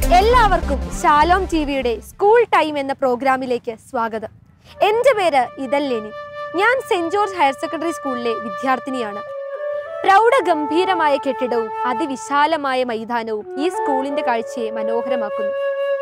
എല്ലാവർക്കും Shalom T വിയുടെ school time എന്ന പ്രോഗ്രാമിലേക്ക് സ്വാഗതം എൻ്റെ പേര് ഇതൽ ലെനിൻ ഞാൻ സെന്റ് ജോർജ് ഹയർ സെക്കൻഡറി സ്കൂളിലെ വിദ്യാർത്ഥിനിയാണ് പ്രൗഢഗംഭീരമായ കെട്ടിടവും അതിവിശാലമായ മൈതാനവും ഈ സ്കൂളിന്റെ കാഴ്ചയെ മനോഹരമാക്കുന്നു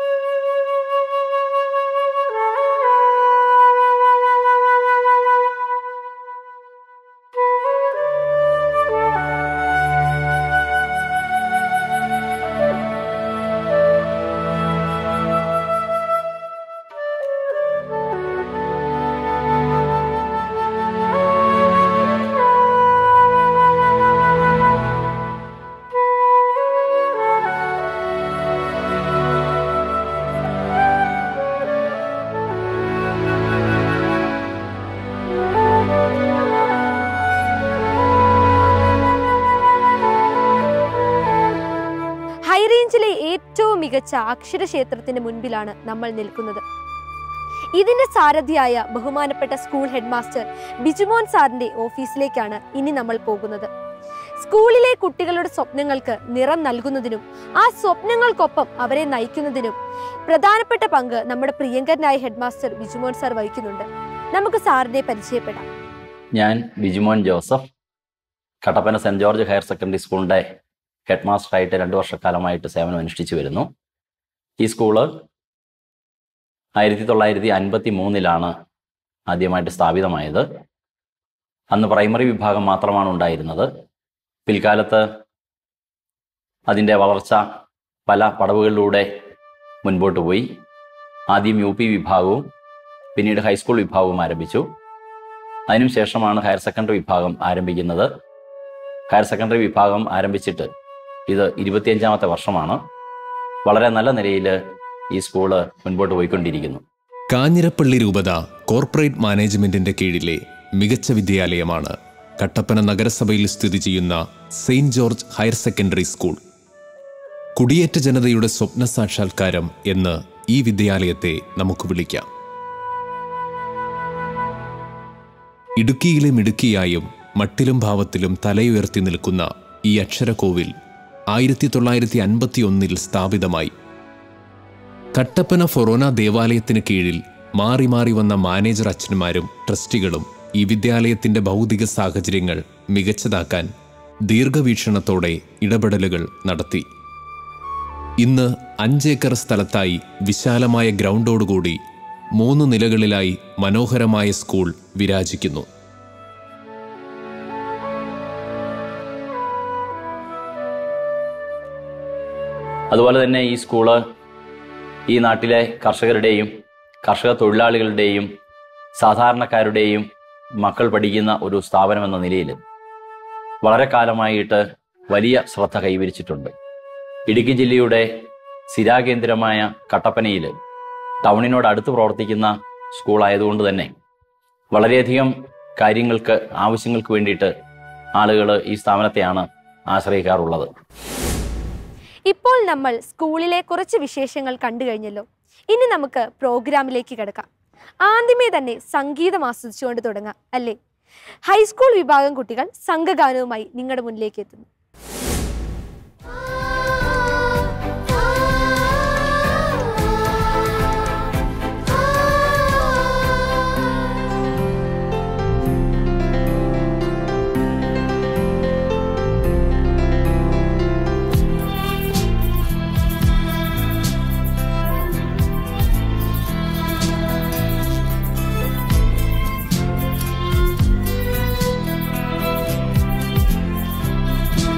ഹൈറേഞ്ചിലെ ഏറ്റവും മികച്ച അക്ഷരക്ഷേത്രത്തിന്റെ മുൻപിലാണ് നമ്മൾ നിൽക്കുന്നത് ഇതിന്റെ സാരഥിയായ ബഹുമാനപ്പെട്ട സ്കൂൾ ഹെഡ് മാസ്റ്റർ ബിജുമോൻ സാറിന്റെ ഓഫീസിലേക്കാണ് ഇനി നമ്മൾ പോകുന്നത് സ്കൂളിലെ കുട്ടികളുടെ സ്വപ്നങ്ങൾക്ക് നിറം നൽകുന്നതിനും ആ സ്വപ്നങ്ങൾക്കൊപ്പം അവരെ നയിക്കുന്നതിനും പ്രധാനപ്പെട്ട പങ്ക് നമ്മുടെ പ്രിയങ്കരനായ ഹെഡ് മാസ്റ്റർ ബിജുമോൻ സാർ വഹിക്കുന്നുണ്ട് നമുക്ക് സാറിനെ പരിചയപ്പെടാം ഞാൻ Bijumon Joseph Kattappana Saint George higher secondary സ്കൂളിൻ്റെ ഹെഡ് മാസ്റ്ററായിട്ട് രണ്ട് വർഷക്കാലമായിട്ട് സേവനം അനുഷ്ഠിച്ചു വരുന്നു ഈ സ്കൂള് ആയിരത്തി തൊള്ളായിരത്തി അൻപത്തി മൂന്നിലാണ് ആദ്യമായിട്ട് സ്ഥാപിതമായത് അന്ന് പ്രൈമറി വിഭാഗം മാത്രമാണ് ഉണ്ടായിരുന്നത് പിൽക്കാലത്ത് അതിൻ്റെ വളർച്ച പല പടവുകളിലൂടെ മുൻപോട്ട് പോയി ആദ്യം യു പി വിഭാഗവും പിന്നീട് ഹൈസ്കൂൾ വിഭാഗവും ആരംഭിച്ചു അതിനുശേഷമാണ് ഹയർ സെക്കൻഡറി വിഭാഗം ആരംഭിക്കുന്നത് ഹയർ സെക്കൻഡറി വിഭാഗം ആരംഭിച്ചിട്ട് ഇത് ഇരുപത്തിയഞ്ചാമത്തെ വർഷമാണ് വളരെ നല്ല നിലയിൽ ഈ സ്കൂള് മുൻപോട്ട് പോയിക്കൊണ്ടിരിക്കുന്നു കാഞ്ഞിരപ്പള്ളി രൂപത കോർപ്പറേറ്റ് മാനേജ്മെന്റിന്റെ കീഴിലെ മികച്ച വിദ്യാലയമാണ് കട്ടപ്പന നഗരസഭയിൽ സ്ഥിതി ചെയ്യുന്ന Saint George higher secondary school കുടിയേറ്റ ജനതയുടെ സ്വപ്ന സാക്ഷാത്കാരം എന്ന് ഈ വിദ്യാലയത്തെ നമുക്ക് വിളിക്കാം ഇടുക്കിയിലെ മിടുക്കിയായും മട്ടിലും ഭാവത്തിലും തലയുയർത്തി നിൽക്കുന്ന ഈ അക്ഷരക്കോവിൽ ആയിരത്തി തൊള്ളായിരത്തി അൻപത്തി ഒന്നിൽ സ്ഥാപിതമായി കട്ടപ്പന ഫൊറോന ദേവാലയത്തിന് കീഴിൽ മാറി മാറി വന്ന മാനേജർ അച്ഛന്മാരും ട്രസ്റ്റികളും ഈ വിദ്യാലയത്തിന്റെ ഭൗതിക സാഹചര്യങ്ങൾ മികച്ചതാക്കാൻ ദീർഘവീക്ഷണത്തോടെ ഇടപെടലുകൾ നടത്തി ഇന്ന് അഞ്ചേക്കർ സ്ഥലത്തായി വിശാലമായ ഗ്രൗണ്ടോടുകൂടി മൂന്ന് നിലകളിലായി മനോഹരമായ സ്കൂൾ വിരാജിക്കുന്നു അതുപോലെ തന്നെ ഈ സ്കൂള് ഈ നാട്ടിലെ കർഷകരുടെയും കർഷക തൊഴിലാളികളുടെയും സാധാരണക്കാരുടെയും മക്കൾ പഠിക്കുന്ന ഒരു സ്ഥാപനം എന്ന നിലയിൽ വളരെ കാലമായിട്ട് വലിയ ശ്രദ്ധ കൈവരിച്ചിട്ടുണ്ട് ഇടുക്കി ജില്ലയുടെ സ്ഥിരാകേന്ദ്രമായ കട്ടപ്പനയിൽ ടൗണിനോട് അടുത്ത് പ്രവർത്തിക്കുന്ന സ്കൂളായതുകൊണ്ട് തന്നെ വളരെയധികം കാര്യങ്ങൾക്ക് ആവശ്യങ്ങൾക്ക് വേണ്ടിയിട്ട് ആളുകൾ ഈ സ്ഥാപനത്തെയാണ് ആശ്രയിക്കാറുള്ളത് ഇപ്പോൾ നമ്മൾ സ്കൂളിലെ കുറച്ച് വിശേഷങ്ങൾ കണ്ടു കഴിഞ്ഞല്ലോ ഇനി നമുക്ക് പ്രോഗ്രാമിലേക്ക് കിടക്കാം ആദ്യമേ തന്നെ സംഗീതം ആസ്വദിച്ചുകൊണ്ട് തുടങ്ങാം അല്ലേ ഹൈസ്കൂൾ വിഭാഗം കുട്ടികൾ സംഘഗാനവുമായി നിങ്ങളുടെ മുന്നിലേക്ക് എത്തുന്നു ആ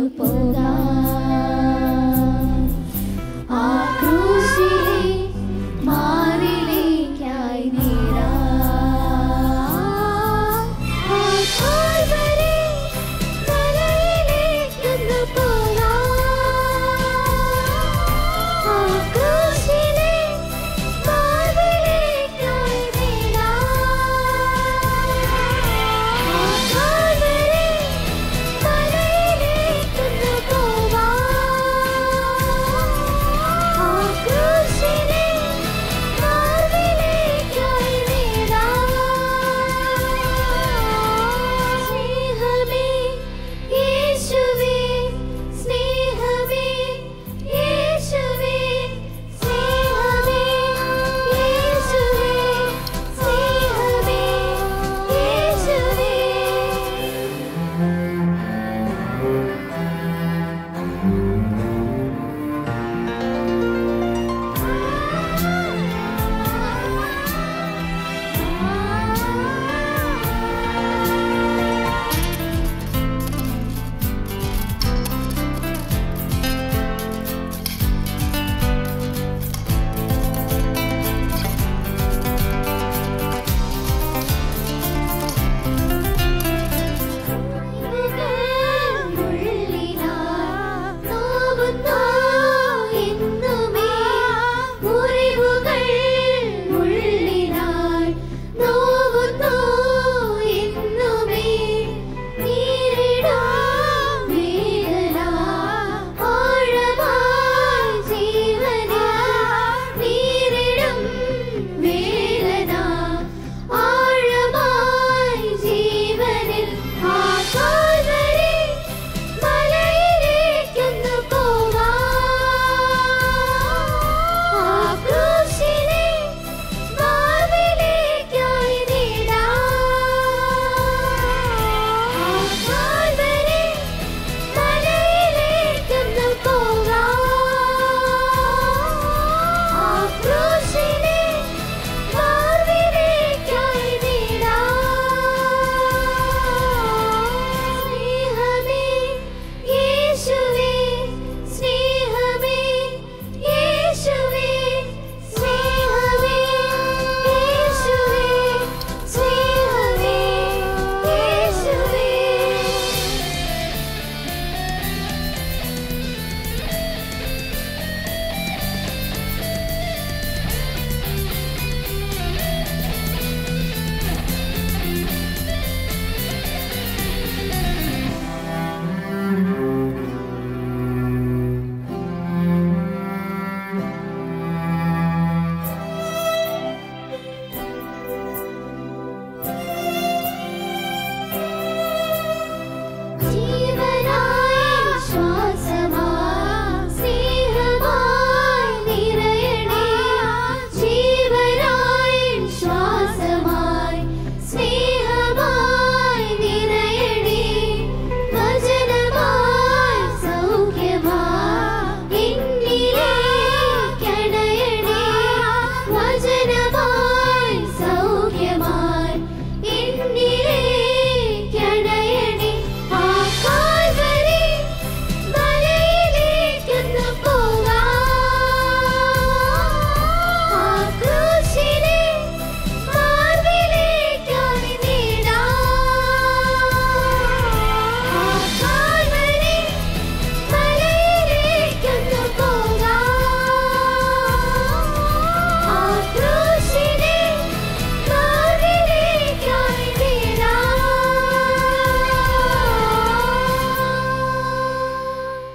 പോകാം ആ ക്രൂശിലെ മാറിലേക്കായി നീടാം ആ കാൽവരി മലയിലേക്കൊന്ന് പോകാം ആ ക്രൂശിലെ മാറിലേക്കായി നീടാം ആ കാൽവരി മലയിലേക്കൊന്ന് പോകാം ആ ക്രൂശിലെ മാറിലേക്കായി നീടാം സ്നേഹമേ യേശുവേ സ്നേഹമേ യേശുവേ സ്നേഹമേ യേശുവേ സ്നേഹമേ യേശുവേ ആഴമായി ജീവനിൽ ആ കാൽവരി മലയിലേക്കൊന്ന് പോകാം ആ ക്രൂശിലെ മാർവിലേക്കായി നീടാം ആ കാൽവരി മലയിലേക്കൊന്ന് പോകാം ആ ക്രൂശിലെ മാർവിലേക്കായി നീടാം സ്നേഹമേ യേശുവേ സ്നേഹമേ യേശുവേ സ്നേഹമേ യേശുവേ സ്നേഹമേ യേശുവേ ജീവനായി ശ്വാസമായി സ്നേഹമായി നിറയണേ ജീവനായി ശ്വാസമായി സ്നേഹമായി നിറയണേ വചനമായി സൗഖ്യമായി എന്നിലേക്കണയണേ വചനമായി സൗഖ്യമായി എന്നിലേക്കണയണേ ആ കാൽവരി മലയിലേക്കൊന്ന് പോകാം ആ ക്രൂശിലെ മാർവിലേക്കായി നീടാം ആ കാൽവരി മലയിലേക്കൊന്ന് പോകാം ആ ക്രൂശിലെ മാർവിലേക്കായി നീടാം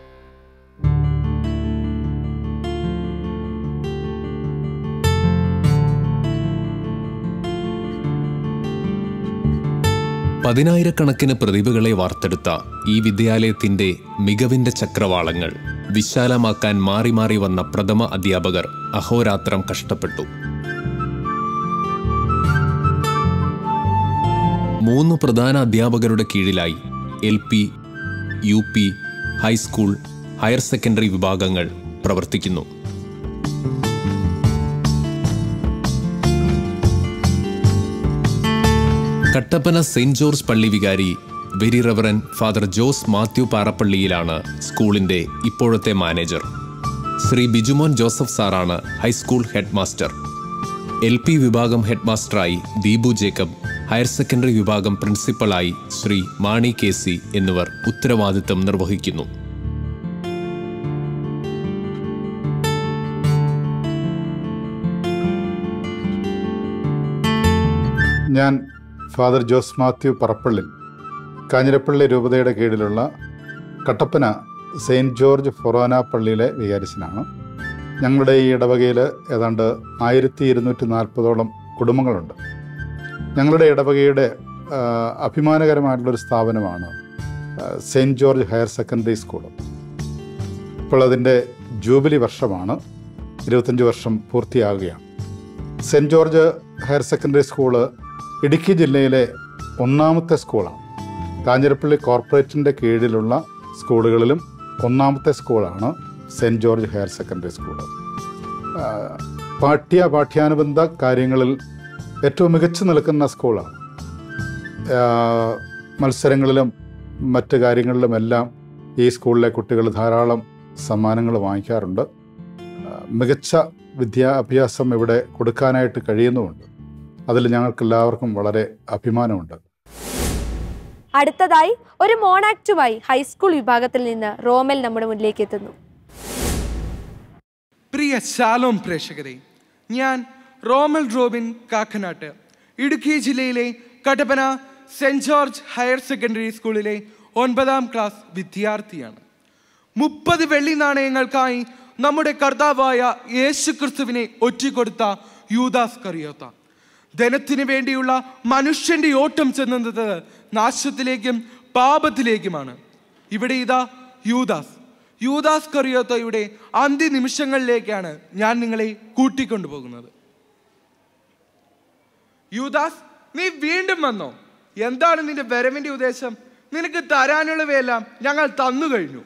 പതിനായിരക്കണക്കിന് പ്രതിഭകളെ വാർത്തെടുത്ത ഈ വിദ്യാലയത്തിന്റെ മികവിന്റെ ചക്രവാളങ്ങൾ വിശാലമാക്കാൻ മാറി മാറി വന്ന പ്രഥമ അധ്യാപകർ അഹോരാത്രം കഷ്ടപ്പെട്ടു മൂന്ന് പ്രധാന അധ്യാപകരുടെ കീഴിലായി L P U P high school higher secondary വിഭാഗങ്ങൾ പ്രവർത്തിക്കുന്നു കട്ടപ്പന സെയിന്റ് ജോർജ് പള്ളി വികാരി very reverend father Jose Mathew പാറപ്പള്ളിയിലാണ് സ്കൂളിന്റെ ഇപ്പോഴത്തെ മാനേജർ ശ്രീ ബിജുമോൻ ജോസഫ് സാറാണ് high school head master L P വിഭാഗം ഹെഡ് മാസ്റ്ററായി ദീപു ജേക്കബ് ഹയർ സെക്കൻഡറി വിഭാഗം പ്രിൻസിപ്പലായി ശ്രീ മാണി കെ സി എന്നിവർ ഉത്തരവാദിത്തം നിർവഹിക്കുന്നു ഞാൻ father Jose Mathew Parappally Kanjirappally രൂപതയുടെ കീഴിലുള്ള കട്ടപ്പന സെയിൻറ്റ് ജോർജ് ഫൊറോന പള്ളിയിലെ വികാരിച്ചനാണ് ഞങ്ങളുടെ ഈ ഇടവകയിൽ ഏതാണ്ട് ആയിരത്തി ഇരുന്നൂറ്റി നാൽപ്പതോളം കുടുംബങ്ങളുണ്ട് ഞങ്ങളുടെ ഇടവകയുടെ ആ, അഭിമാനകരമായിട്ടുള്ളൊരു സ്ഥാപനമാണ് ആ, Saint George higher secondary school ഇപ്പോൾ അതിൻ്റെ ജൂബിലി വർഷമാണ് ഇരുപത്തഞ്ച് വർഷം പൂർത്തിയാകുകയാണ് Saint George higher secondary school Idukki ജില്ലയിലെ ഒന്നാമത്തെ സ്കൂളാണ് കാഞ്ഞിരപ്പള്ളി കോർപ്പറേറ്റിൻ്റെ കീഴിലുള്ള സ്കൂളുകളിലും ഒന്നാമത്തെ സ്കൂളാണ് Saint George higher secondary school പാഠ്യ പാഠ്യാനുബന്ധ കാര്യങ്ങളിൽ ഏറ്റവും മികച്ചു നിൽക്കുന്ന സ്കൂളാണ് ആ, മത്സരങ്ങളിലും മറ്റ് കാര്യങ്ങളിലുമെല്ലാം ഈ സ്കൂളിലെ കുട്ടികൾ ധാരാളം സമ്മാനങ്ങൾ വാങ്ങിക്കാറുണ്ട് ആ, മികച്ച വിദ്യാഭ്യാസം ഇവിടെ കൊടുക്കാനായിട്ട് കഴിയുന്നുമുണ്ട് അതിൽ ഞങ്ങൾക്ക് എല്ലാവർക്കും വളരെ അഭിമാനമുണ്ട് അടുത്തതായി ഒരു മോണാക്റ്റുമായി ഹൈസ്കൂൾ വിഭാഗത്തിൽ നിന്ന് റോമൽ നമ്മുടെ മുന്നിലേക്ക് എത്തുന്നു പ്രിയ ശാലോം പ്രേക്ഷകരെ ഞാൻ റോമൽ റോബിൻ കാക്കനാട്ട് ഇടുക്കി ജില്ലയിലെ Kattappana Saint George higher secondary സ്കൂളിലെ ഒൻപതാം ക്ലാസ് വിദ്യാർത്ഥിയാണ് മുപ്പത് വെള്ളി നാണയങ്ങൾക്കായി നമ്മുടെ കർത്താവായ യേശു ക്രിസ്തുവിനെ ഒറ്റിക്കൊടുത്ത യൂദാസ് കറിയോത്ത ധനത്തിന് വേണ്ടിയുള്ള മനുഷ്യന്റെ ഓട്ടം ചെന്നത് നാശത്തിലേക്കും പാപത്തിലേക്കുമാണ് ഇവിടെ ഇതാ യൂദാസ് യൂദാസ് കറിയോത്തയുടെ അന്ത്യനിമിഷങ്ങളിലേക്കാണ് ഞാൻ നിങ്ങളെ കൂട്ടിക്കൊണ്ടുപോകുന്നത് യൂദാസ് നീ വീണ്ടും വന്നോ എന്താണ് നിന്റെ വരവിന്റെ ഉദ്ദേശം നിനക്ക് തരാനുള്ളവയെല്ലാം ഞങ്ങൾ തന്നു കഴിഞ്ഞു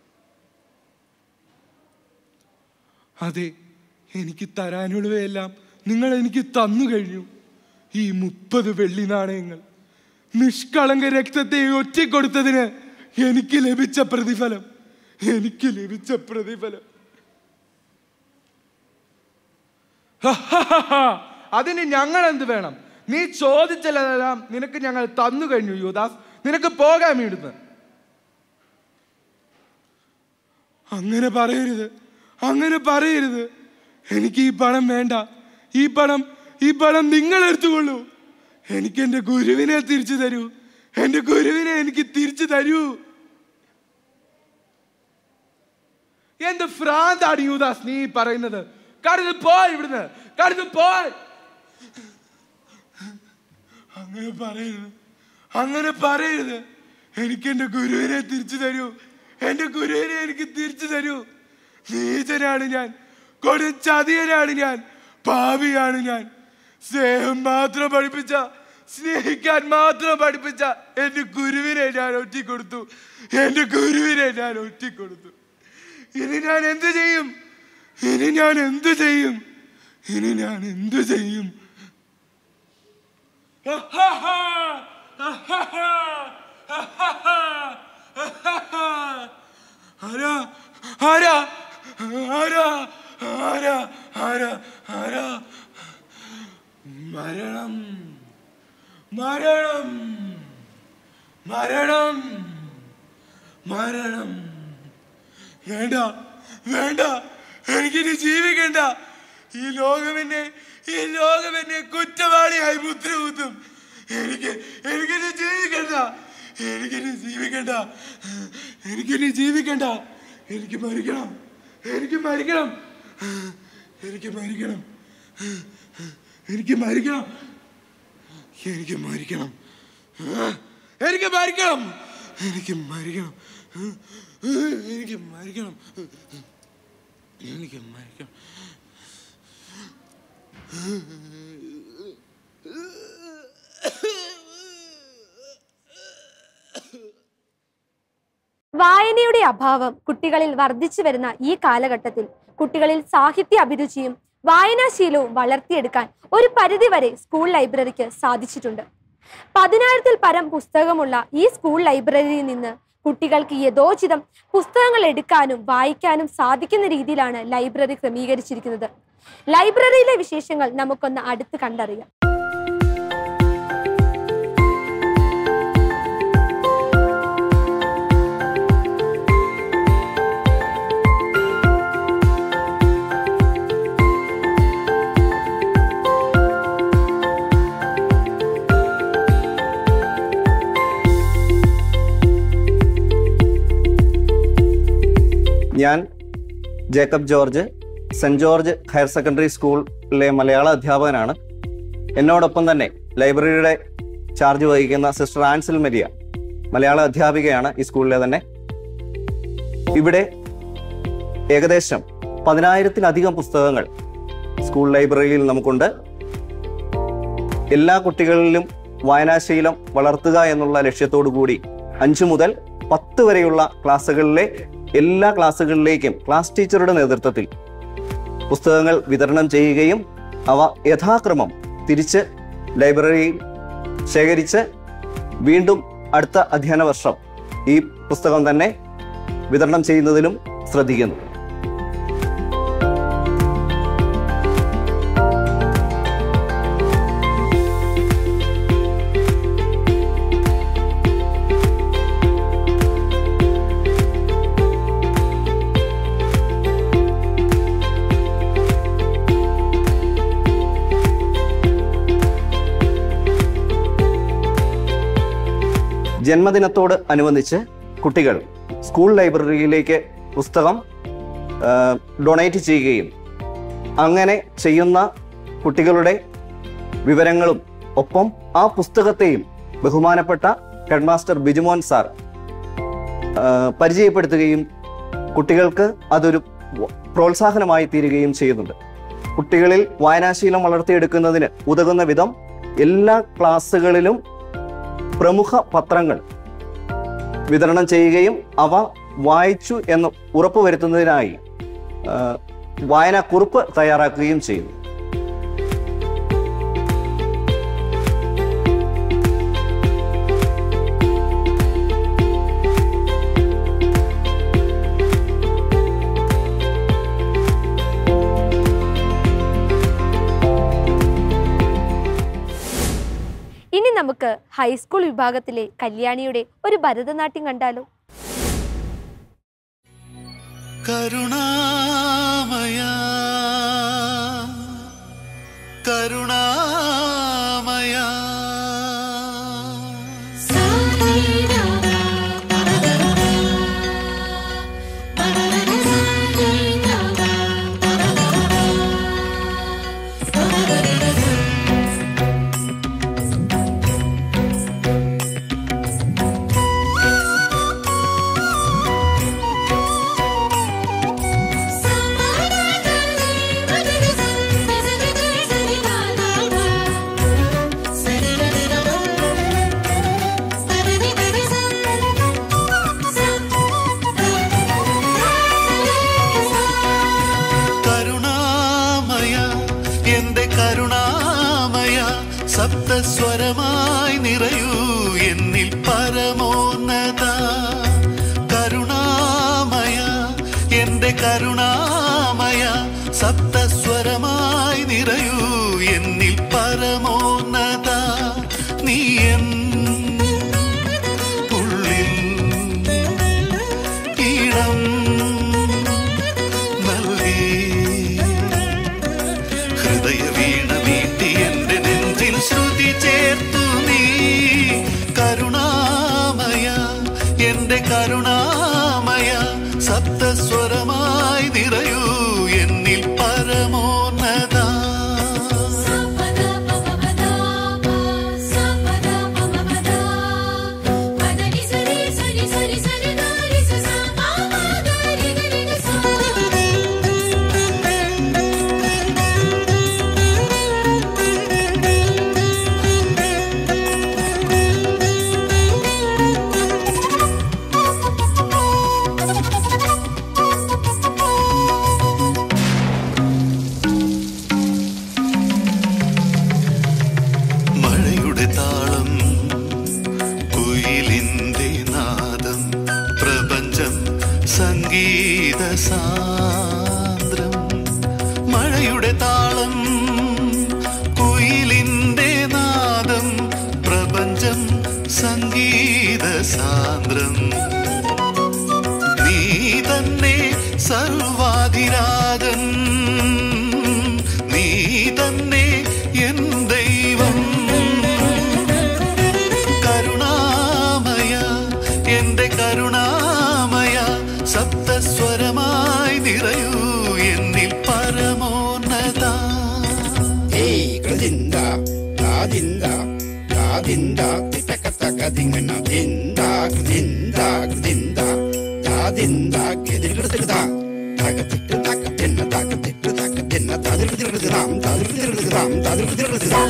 അതെ എനിക്ക് തരാനുള്ളവയെല്ലാം നിങ്ങൾ എനിക്ക് തന്നു കഴിഞ്ഞു ഈ മുപ്പത് വെള്ളി നാണയങ്ങൾ നിഷ്കളങ്ക രക്തത്തെ ഒറ്റിക്കൊടുത്തതിന് എനിക്ക് ലഭിച്ച പ്രതിഫലം എനിക്ക് ലഭിച്ച പ്രതിഫലം ഹഹഹഹ. അതിന് ഞങ്ങൾ എന്ത് വേണം നീ ചോദിച്ചതെല്ലാം നിനക്ക് ഞങ്ങൾ തന്നു കഴിഞ്ഞു യുവദാസ് നിനക്ക് പോകാൻ ഇവിടുന്ന് അങ്ങനെ പറയരുത് അങ്ങനെ പറയരുത് എനിക്ക് ഈ പണം വേണ്ട ഈ പണം ഈ പണം നിങ്ങൾ എടുത്തുകൊള്ളൂ എനിക്ക് എൻ്റെ ഗുരുവിനെ തിരിച്ചു തരൂ എൻ്റെ ഗുരുവിനെ എനിക്ക് തിരിച്ചു തരൂ എന്ത് ഭ്രാന്താണ് യൂദാസ് നീ പറയുന്നത് കടന്നു പോയി ഇവിടുന്ന് കടന്നു പോയി അങ്ങനെ പറയരുത് അങ്ങനെ പറയരുത് എനിക്ക് എൻ്റെ ഗുരുവിനെ തിരിച്ചു തരൂ എൻ്റെ ഗുരുവിനെ എനിക്ക് തിരിച്ചു തരൂ നീചനാണ് ഞാൻ കൊടുച്ചതിയനാണ് ഞാൻ പാപിയാണ് ഞാൻ സ്നേഹം മാത്രം പഠിപ്പിച്ച സ്നേഹിക്കാൻ മാത്രം പഠിപ്പിച്ച എൻ്റെ ഗുരുവിനെ ഞാൻ ഒറ്റിക്കൊടുത്തു എൻ്റെ ഗുരുവിനെ ഞാൻ ഒറ്റിക്കൊടുത്തു ഇനി ഞാൻ എന്ത് ചെയ്യും ഇനി ഞാൻ എന്ത് ചെയ്യും ഇനി ഞാൻ എന്ത് ചെയ്യും ആരാ ആരാ ആരാ ആരാ ആരാ ആരാ മരണം മരണം മരണം മരണം വേണ്ട വേണ്ട എനിക്കിനി ജീവിക്കണ്ട ഈ ലോകം എന്നെ ഈ ലോകം എന്നെ കുറ്റവാളിയായി മുദ്ര കുത്തും എനിക്ക് എനിക്കിനി ജീവിക്കണ്ട എനിക്കിനി ജീവിക്കണ്ട എനിക്കിനി ജീവിക്കണ്ട എനിക്ക് മരിക്കണം എനിക്ക് മരിക്കണം എനിക്ക് മരിക്കണം എനിക്ക് മരിക്കണം എനിക്ക് മരിക്കണം എനിക്ക് മരിക്കണം എനിക്ക് മരിക്കണം എനിക്ക് മരിക്കണം എനിക്ക് മരിക്കണം വായനയുടെ അഭാവം കുട്ടികളിൽ വർദ്ധിച്ചു വരുന്ന ഈ കാലഘട്ടത്തിൽ കുട്ടികളിൽ സാഹിത്യ അഭിരുചിയും വായനാശീലവും വളർത്തിയെടുക്കാൻ ഒരു പരിധിവരെ സ്കൂൾ ലൈബ്രറിക്ക് സാധിച്ചിട്ടുണ്ട് പതിനായിരത്തിൽ പരം പുസ്തകമുള്ള ഈ സ്കൂൾ ലൈബ്രറിയിൽ നിന്ന് കുട്ടികൾക്ക് യഥോചിതം പുസ്തകങ്ങൾ എടുക്കാനും വായിക്കാനും സാധിക്കുന്ന രീതിയിലാണ് ലൈബ്രറി ക്രമീകരിച്ചിരിക്കുന്നത് ലൈബ്രറിയിലെ വിശേഷങ്ങൾ നമുക്കൊന്ന് അടുത്ത് കണ്ടറിയാം ഞാൻ Jacob George Saint George higher secondary സ്കൂളിലെ മലയാള അധ്യാപകനാണ് എന്നോടൊപ്പം തന്നെ ലൈബ്രറിയുടെ ചാർജ് വഹിക്കുന്ന സിസ്റ്റർ ആൻസിൽ മരിയ മലയാള അധ്യാപികയാണ് ഈ സ്കൂളിലെ തന്നെ ഇവിടെ ഏകദേശം പതിനായിരത്തിലധികം പുസ്തകങ്ങൾ സ്കൂൾ ലൈബ്രറിയിൽ നമുക്കുണ്ട് എല്ലാ കുട്ടികളിലും വായനാശീലം വളർത്തുക എന്നുള്ള ലക്ഷ്യത്തോടു കൂടി അഞ്ചു മുതൽ പത്ത് വരെയുള്ള ക്ലാസ്സുകളിലെ എല്ലാ ക്ലാസ്സുകളിലേക്കും ക്ലാസ് ടീച്ചറുടെ നേതൃത്വത്തിൽ പുസ്തകങ്ങൾ വിതരണം ചെയ്യുകയും അവ യഥാക്രമം തിരിച്ച് ലൈബ്രറിയിൽ ശേഖരിച്ച് വീണ്ടും അടുത്ത അധ്യയന വർഷം ഈ പുസ്തകം തന്നെ വിതരണം ചെയ്യുന്നതിലും ശ്രദ്ധിക്കുന്നു ജന്മദിനത്തോട് അനുബന്ധിച്ച് കുട്ടികൾ സ്കൂൾ ലൈബ്രറിയിലേക്ക് പുസ്തകം ഡൊണേറ്റ് ചെയ്യുകയും അങ്ങനെ ചെയ്യുന്ന കുട്ടികളുടെ വിവരങ്ങളും ഒപ്പം ആ പുസ്തകത്തെയും ബഹുമാനപ്പെട്ട ഹെഡ്മാസ്റ്റർ ബിജുമോൻ സാർ ആ, പരിചയപ്പെടുത്തുകയും കുട്ടികൾക്ക് അതൊരു വ- പ്രോത്സാഹനമായി തീരുകയും ചെയ്യുന്നുണ്ട് കുട്ടികളിൽ വായനാശീലം വളർത്തിയെടുക്കുന്നതിന് ഉതകുന്ന വിധം എല്ലാ ക്ലാസ്സുകളിലും പ്രമുഖ പത്രങ്ങൾ വിതരണം ചെയ്യുകയും അവ വായിച്ചു എന്ന് ഉറപ്പുവരുത്തുന്നതിനായി ആ, വായനാക്കുറിപ്പ് തയ്യാറാക്കുകയും ചെയ്യുന്നു ഇനി നമുക്ക് ഹൈസ്കൂൾ വിഭാഗത്തിലെ കല്യാണിയുടെ ഒരു ഭരതനാട്യം കണ്ടാലോ കരുണാമയ കരുണാമയ Sa സാന്ദ്രം മഴയുടെ താളം കുയിലിന്റെ നാദം പ്രപഞ്ചം സംഗീത സാന്ദ്രം നീ തന്നെ സർവാധിരാജൻ നീ തന്നെ എൻ ദൈവം കരുണാമയ എന്റെ കരുണാമയ സപ്തസ്വരമായി നിറയൂ എന്നിൽ പരമോന്നത ഏയ് കൃതിന്ദ കാതിന്ദ കാതിന്ദ തിട്ടക്കത്തക തിങ്ങണ തിന്ദ കൃതിന്ദ കൃതിന്ദ കാതിന്ദ കെതിർകൃതകൃത തകത്തിട്ട് തക തിന്ന തകത്തിട്ട് തക തിന്ന തതിർകൃതികൃതാം തതിർകൃതികൃതാം തതിർകൃതികൃതാം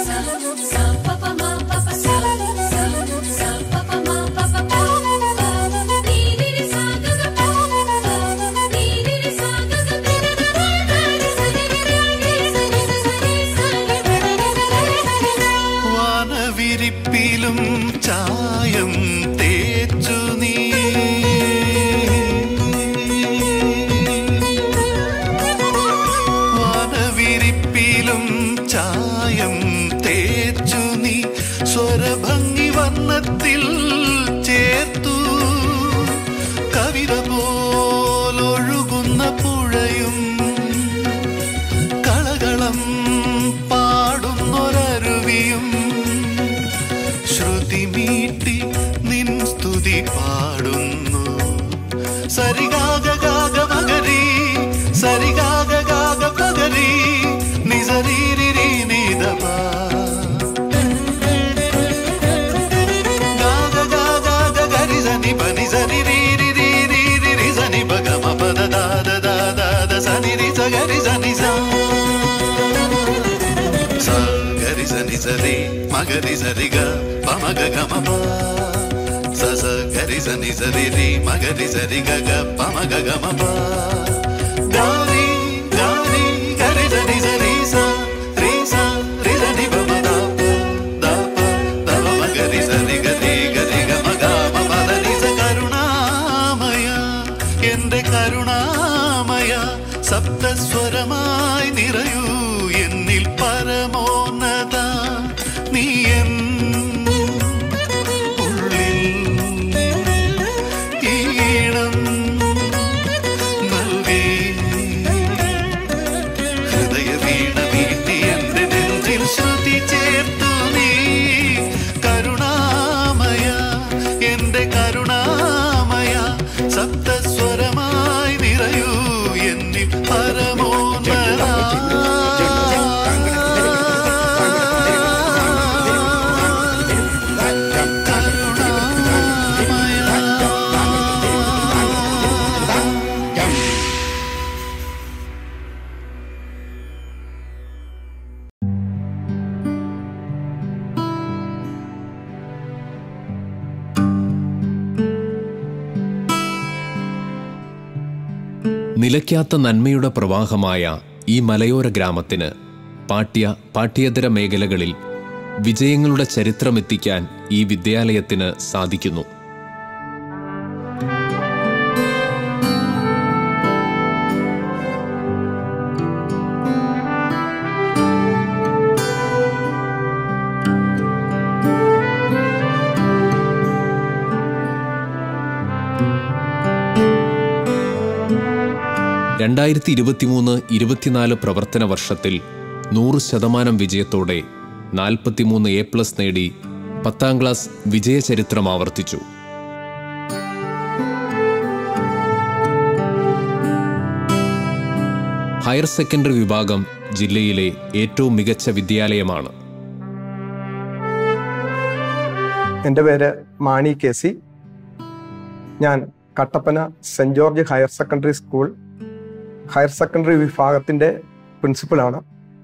വാനവിരിപ്പിലും ചായം തേച്ചു നീ വാനവിരിപ്പിലും ചായം തേച്ചു നീ സ്വരഭംഗി വർണ്ണത്തിൽ ചേർത്തു കവിത പോലൊഴുകുന്ന പുഴയും കളകളം പാടുന്നൊരരുവിയും ശ്രുതി മീട്ടി നിൻ സ്തുതി പാടുന്നു സരിഗാഗ ഗാഗ മകരി സരിഗാഗ ഗാഗ പകരി നിസരീരി നീതപ ഗാഗ ഗാഗ ഗരി സനി പനി സരി രി രി രി രി രി രി സനി പ ഗ మ ప ద ద ద ద ద ద సని రి స గరి సని స స గరి సని సరి మగరి సరి గ ప మ గ గ మ ప స స గరి సని సరి రి మగరి సరి గ గ ప మ గ గ మ ప గారి గారి గరి సని సరి స రి స రి సని ప మ ద ప ద ప ద ప మ గరి సరి గరి గరి గ మ గ మ ప ద ని స കരുണാമയ എന്റെ കരുണാമയ സപ്തസ്വരമായി നിറയൂ എന്നിൽ പരമോന്നത നീ എൻ ഉള്ളിൽ ഈണം നൽകി ഹൃദയ വീണ വീട്ടി എന്റെ നെഞ്ചിൽ ശ്രുതി ചേർത്തു നീ കരുണാമയ എന്റെ കരുണാമയ സപ്തസ്വരമായി നിറയൂ എന്നിൽ പരമോന്നത നിലയ്ക്കാത്ത നന്മയുടെ പ്രവാഹമായ ഈ മലയോര ഗ്രാമത്തിന് പാഠ്യ പാഠ്യേതര മേഖലകളിൽ വിജയങ്ങളുടെ ചരിത്രമെത്തിക്കാൻ ഈ വിദ്യാലയത്തിന് സാധിക്കുന്നു രണ്ടായിരത്തി ഇരുപത്തിമൂന്ന് ഇരുപത്തിനാല് പ്രവർത്തന വർഷത്തിൽ നൂറ് ശതമാനം വിജയത്തോടെ നാൽപ്പത്തിമൂന്ന് എ പ്ലസ് നേടി പത്താം ക്ലാസ് വിജയചരിത്രം ആവർത്തിച്ചു ഹയർ സെക്കൻഡറി വിഭാഗം ജില്ലയിലെ ഏറ്റവും മികച്ച വിദ്യാലയമാണ് എൻ്റെ പേര് മാണി കെ സി ഞാൻ Kattappana Saint George higher secondary school higher secondary വിഭാഗത്തിൻ്റെ പ്രിൻസിപ്പളാണ്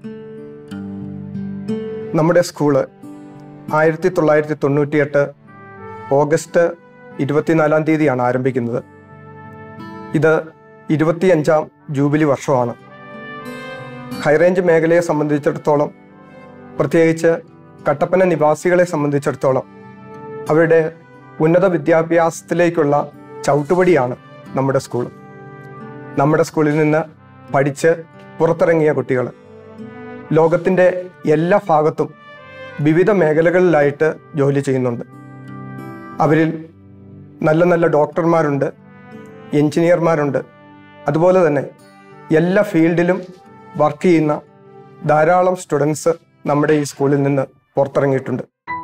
നമ്മുടെ സ്കൂള് ആയിരത്തി തൊള്ളായിരത്തി തൊണ്ണൂറ്റിയെട്ട് ഓഗസ്റ്റ് ഇരുപത്തിനാലാം തീയതിയാണ് ആരംഭിക്കുന്നത് ഇത് ഇരുപത്തിയഞ്ചാം ജൂബിലി വർഷമാണ് ഹൈറേഞ്ച് മേഖലയെ സംബന്ധിച്ചിടത്തോളം പ്രത്യേകിച്ച് കട്ടപ്പന നിവാസികളെ സംബന്ധിച്ചിടത്തോളം അവരുടെ ഉന്നത വിദ്യാഭ്യാസത്തിലേക്കുള്ള ചവിട്ടുപടിയാണ് നമ്മുടെ സ്കൂൾ നമ്മുടെ സ്കൂളിൽ നിന്ന് പഠിച്ച് പുറത്തിറങ്ങിയ കുട്ടികൾ ലോകത്തിൻ്റെ എല്ലാ ഭാഗത്തും വിവിധ മേഖലകളിലായിട്ട് ജോലി ചെയ്യുന്നുണ്ട് അവരിൽ നല്ല നല്ല ഡോക്ടർമാരുണ്ട് എഞ്ചിനീയർമാരുണ്ട് അതുപോലെ തന്നെ എല്ലാ ഫീൽഡിലും വർക്ക് ചെയ്യുന്ന ധാരാളം സ്റ്റുഡൻസ് നമ്മുടെ ഈ സ്കൂളിൽ നിന്ന് പുറത്തിറങ്ങിയിട്ടുണ്ട്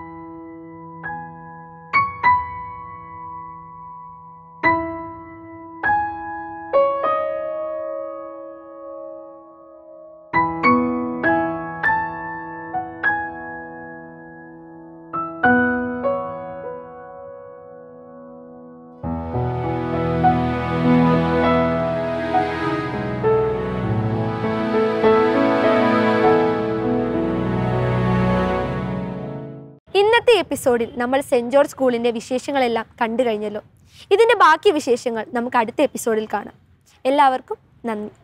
ഇന്നത്തെ എപ്പിസോഡിൽ നമ്മൾ സെൻറ് ജോർജ് സ്കൂളിൻ്റെ വിശേഷങ്ങളെല്ലാം കണ്ടു കഴിഞ്ഞല്ലോ ഇതിൻ്റെ ബാക്കി വിശേഷങ്ങൾ നമുക്ക് അടുത്ത എപ്പിസോഡിൽ കാണാം എല്ലാവർക്കും നന്ദി